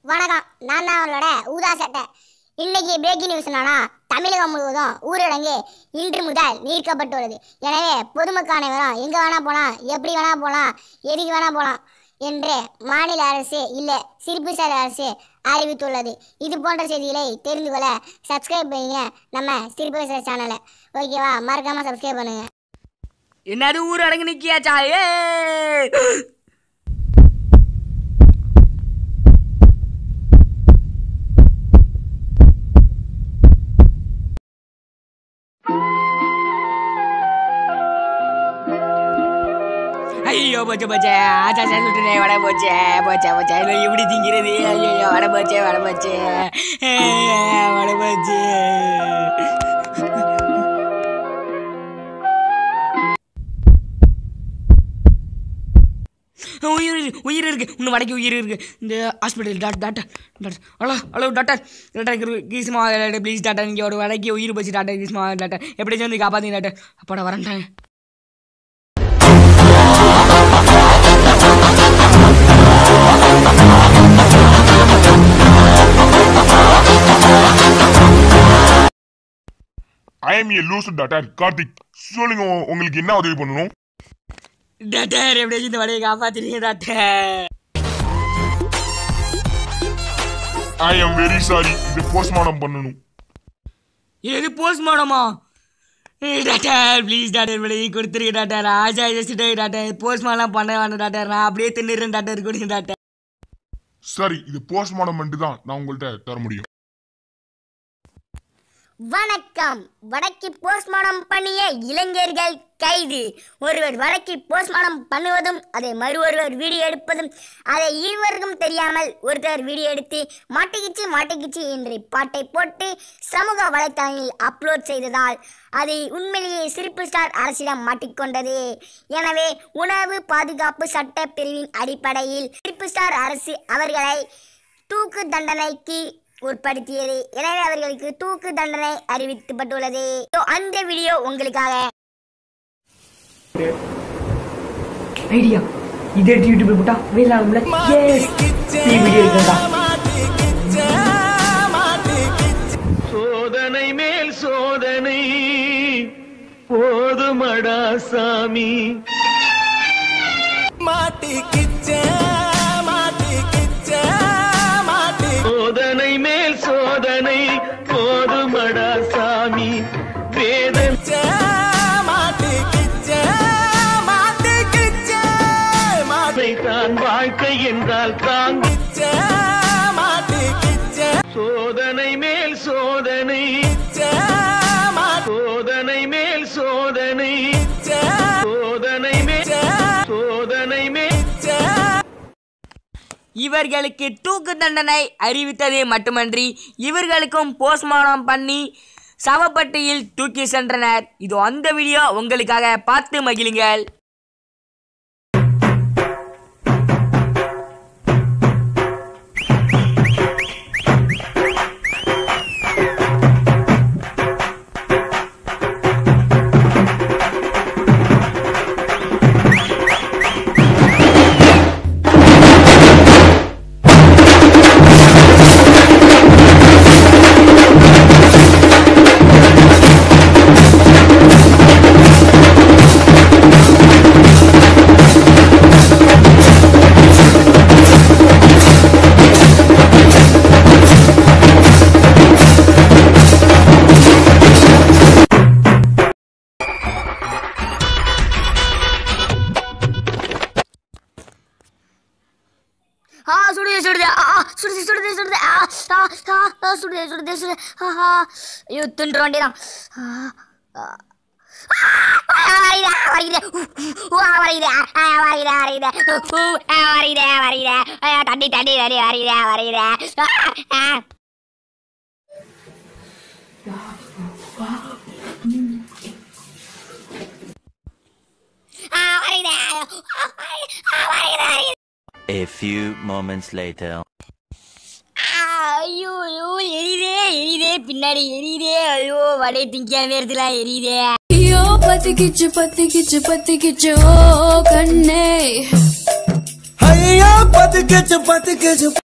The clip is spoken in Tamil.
வணக்கம் நான் தான் அவங்களோட ஊதா சட்டை இன்னைக்கு பிரேக்கிங் நியூஸ் என்னன்னா தமிழகம் முழுவதும் ஊரடங்கு இன்று முதல் நீக்கப்பட்டுள்ளது எனவே பொதுமக்கள் அனைவரும் எங்கே வேணா போகலாம் எப்படி வேணா போகலாம் எதுக்கு வேணா போகலாம் என்று மாநில அரசு இல்லை சிறப்புசார் அரசு அறிவித்துள்ளது இது போன்ற செய்திகளை தெரிந்து கொள்ள சப்ஸ்கிரைப் பண்ணுங்க நம்ம சிறப்புசார் சேனலை ஓகேவா மறக்காம சப்ஸ்கிரைப் பண்ணுங்க என்னது ஊர் அடங்கு நிக்கியாச்சா ஏ ஐயோ போச்சு போச்சே ஆச்சா சார் சுட்டுனே வட போச்சே போச்சே போச்சே இல்லை எப்படி திங்கிறது ஐயோ வட போச்சே வட போச்சே வட போச்சே உயிர் இருக்கு உயிர் இருக்கு இன்னும் வடக்கு உயிர் இருக்கு இந்த hospital doctor doctor doctor hello hello doctor doctor Krishma doctor please doctor இங்கே ஒரு வடக்கு உயிர் போச்சு டாக்டர் கிருஷ்மா டாக்டர் எப்படி வந்து காப்பாற்றுங்க டாக்டர் அப்பாடா வரேன்ட்டாங்க ஐ எம் ஏ லூசு டாக்டர் கார்த்திக் சொல்லுங்க உ- உங்களுக்கு என்ன உதவி பண்ணணும் டாக்டர் எப்படியாச்சும் இந்த வடையை காப்பாற்றுறீங்க doctor I am very sorry இது போஸ்ட்மார்ட்டம் பண்ணணும் இது போஸ்ட்மார்ட்டமா டாக்டர் ப்ளீஸ் டாக்டர் விலையை கொடுத்துருங்க டாக்டர் ஆஜா யோசிட்டு டாக்டர் போஸ்ட்மார்ட்டம் பண்ண வேண்டாம் டாக்டர் நான் அப்படியே தின்னுறேன் டாக்டர் கொடுங்க டாக்டர் சரி இது போஸ்ட்மார்ட்டம் பண்ணிட்டு தான் நான் உங்கள்கிட்ட தர முடியும் வணக்கம் வடக்கு போஸ்ட்மார்டம் பண்ணிய இளைஞர்கள் கைது ஒருவர் வடக்கு போஸ்ட்மார்டம் பண்ணுவதும் அதை மறு ஒருவர் வீடியோ எடுப்பதும் அதை இருவருக்கும் தெரியாமல் ஒருத்தர் வீடியோ எடுத்து மாட்டிக்கிச்சு மாட்டிக்கிச்சு என்று பாட்டை போட்டு சமூக வலைத்தளங்களில் அப்லோட் செய்ததால் அது உண்மையிலேயே சிரிப்பு ஸ்டார் அரசிடம் மாட்டிக்கொண்டது எனவே உணவு பாதுகாப்பு சட்ட பிரிவின் அடிப்படையில் சிரிப்பு ஸ்டார் அரசு அவர்களை தூக்கு தண்டனைக்கு உட்படுத்தியது எனவே அவர்களுக்கு தூக்கு தண்டனை அறிவிக்கப்பட்டுள்ளது So, அந்த வீடியோ உங்களுக்காக ஐடியா இதை எடுத்து யூடியூப்ல போட்டா வேலாம்ல எஸ் நீ வீடியோ எடுக்கா சோதனை மேல் சோதனை போதுமடா சாமி மாட்டிக்கிச்ச மாட்டிக்கிச்ச மாட்டி சோதனை மேல் சோதனை போதுமடா சாமி வேதச்ச மாட்டிக்கிச்ச மாட்டிக்கிச்ச மாட்டை தான் வாழ்க்கை என்றால் தாங்கிச்ச மாட்டிக்கிச்ச சோதனை மேல் சோதனை சோதனை மேல் சோதனை சோதனை மேல் சோதனை மேல் இவர்களுக்கு தூக்கு தண்டனை அறிவித்தது மட்டுமன்றி இவர்களுக்கும் போஸ்ட்மார்ட்டம் பண்ணி சவப்பட்டியில் தூக்கி சென்றனர் இது அந்த வீடியோ உங்களுக்காக பார்த்து மகிழுங்கள் ஆ சுடுதே சுடுதே ஆ ஆ, சுடுதே சுடுதே சுடுதே ஆ ஆ ஆ, ஆ சுடுதே சுடுதே சுடுதே ஆ ஆ ஐயோ தின்ற வேண்டியதான் ஆ, ஆ. ஆ, வருகிறே, வருகிறே. உ, உ, ஆ, வருகிறே, ஆ, வருகிறே, வருகிறே. உ, ஆ, வருகிறே, வருகிறே. ஐயா, தண்ணி தண்ணி தண்ணி வருகிறே வருகிறே ஆ, ஆ. ஆ, வருகிறே. ஆ, ஆ, வருகிறே, வருகிறே. A few moments later. ஐயோ ஐயோ எரியுதே எரியுதே பின்னாடி எரியுதே ஐயோ வடை திங்கிற நேரத்துல எரியுதே ஐயோ பத்திக்கிச்சு பத்திக்கிச்சு பத்திக்கிச்சு ஓ கண்ணே ஐயா பத்து கேச்சு பத்து கேச்சு